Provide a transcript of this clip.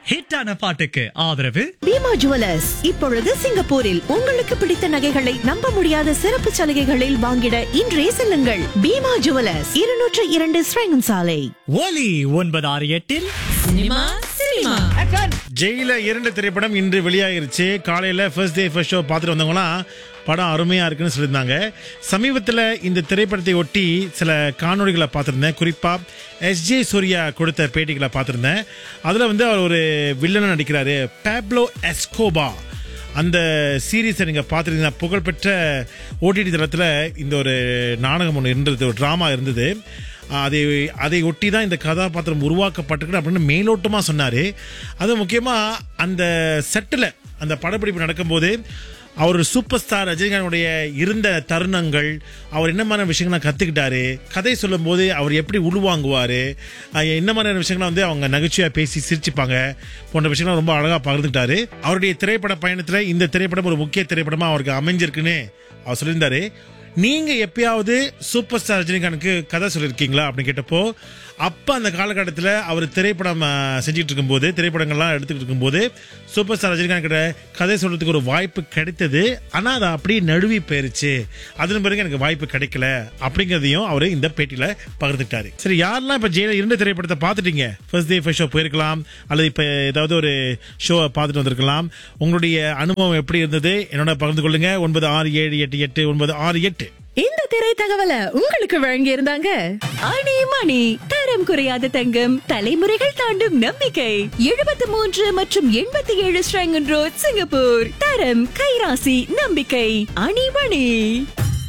ஹிட்டான பாட்டுக்கு ஆதரவு பீமா ஜுவல்லர்ஸ் இப்பொழுது சிங்கப்பூரில் உங்களுக்கு பிடித்த நகைகளை நம்ப முடியாத சிறப்பு சலுகைகளில் வாங்கிட இன்றே செல்லுங்கள் பீமா ஜுவல்லர்ஸ் இருநூற்று இரண்டு ஸ்ரேங்கன் சாலை ஒலி ஒன்பது ஆறு எட்டில் சினிமா சினிமா ஜெயில இரண்டு திரைப்படம் இன்று வெளியாகிருச்சு காலையில ஃபர்ஸ்ட் டே ஃபர்ஸ்ட் ஷோ பார்த்துட்டு வந்தவங்களாம் படம் அருமையா இருக்குன்னு சொல்லியிருந்தாங்க சமீபத்தில் இந்த திரைப்படத்தை ஒட்டி சில காணொளிகளை பார்த்துருந்தேன் குறிப்பா எஸ்ஜே சூர்யா கொடுத்த பேட்டிகளை பார்த்துருந்தேன் அதில் வந்து அவர் ஒரு வில்லனை நடிக்கிறாரு பேப்லோ எஸ்கோபா அந்த சீரீஸை நீங்கள் பார்த்துருந்தீங்கன்னா புகழ்பெற்ற ஓடிடி தளத்தில் இந்த ஒரு நாடகம் ஒன்று இருந்தது ஒரு ட்ராமா இருந்தது அதை அதை ஒட்டி தான் இந்த கதாபாத்திரம் உருவாக்கப்பட்டிருக்கு அப்படின்னு மேலோட்டமாக சொன்னார் அது முக்கியமாக அந்த செட்டில் அந்த படப்பிடிப்பு நடக்கும்போது அவர் சூப்பர் ஸ்டார் ரஜினிகாந்துடைய இருந்த தருணங்கள் அவர் என்ன மாதிரியான விஷயங்கள்லாம் கற்றுக்கிட்டாரு கதை சொல்லும்போது அவர் எப்படி உள்வாங்குவார் என்ன மாதிரியான விஷயங்கள்லாம் வந்து அவங்க நகைச்சுவையாக பேசி சிரிச்சுப்பாங்க போன்ற விஷயங்கள்லாம் ரொம்ப அழகாக பகிர்ந்துக்கிட்டாரு அவருடைய திரைப்பட பயணத்தில் இந்த திரைப்படம் ஒரு முக்கிய திரைப்படமாக அவருக்கு அமைஞ்சிருக்குன்னு அவர் சொல்லியிருந்தாரு நீங்க எப்பயாவது சூப்பர் ஸ்டார் ரஜினிகாந்துக்கு கதை சொல்லியிருக்கீங்களா அப்படின்னு கேட்டப்போ அப்ப அந்த காலகட்டத்தில் அவர் திரைப்படம் அஹ், செஞ்சுட்டு இருக்கும்போது திரைப்படங்கள்லாம் எடுத்துக்கிட்டு இருக்கும்போது சூப்பர் ஸ்டார் ரஜினிகாந்த் கிட்ட கதை சொல்றதுக்கு ஒரு வாய்ப்பு கிடைத்தது ஆனா அது அப்படியே நழுவி போயிருச்சு அதன் பிறகு எனக்கு வாய்ப்பு கிடைக்கல அப்படிங்கிறதையும் அவர் இந்த பேட்டியில பகிர்ந்துட்டாரு சரி யாரெல்லாம் இப்ப ஜெயில இரண்டு திரைப்படத்தை பார்த்துட்டீங்க ஃபர்ஸ்ட் டே ஃபர்ஸ்ட் ஷோ போயிருக்கலாம் அல்லது இப்ப ஏதாவது ஒரு ஷோவை பார்த்துட்டு வந்திருக்கலாம் உங்களுடைய அனுபவம் எப்படி இருந்தது என்னோட பகிர்ந்து கொள்ளுங்க ஒன்பது ஆறு ஏழு எட்டு எட்டு ஒன்பது ஆறு எட்டு இந்த திரை தகவலை உங்களுக்கு வழங்கி இருந்தாங்க அணி மணி தரம் குறையாத தங்கம் தலைமுறைகள் தாண்டும் நம்பிக்கை எழுபத்தி மூன்று மற்றும் எண்பத்தி ஏழு ஸ்ரங்கன் ரோட் சிங்கப்பூர் தரம் கைராசி நம்பிக்கை அணி மணி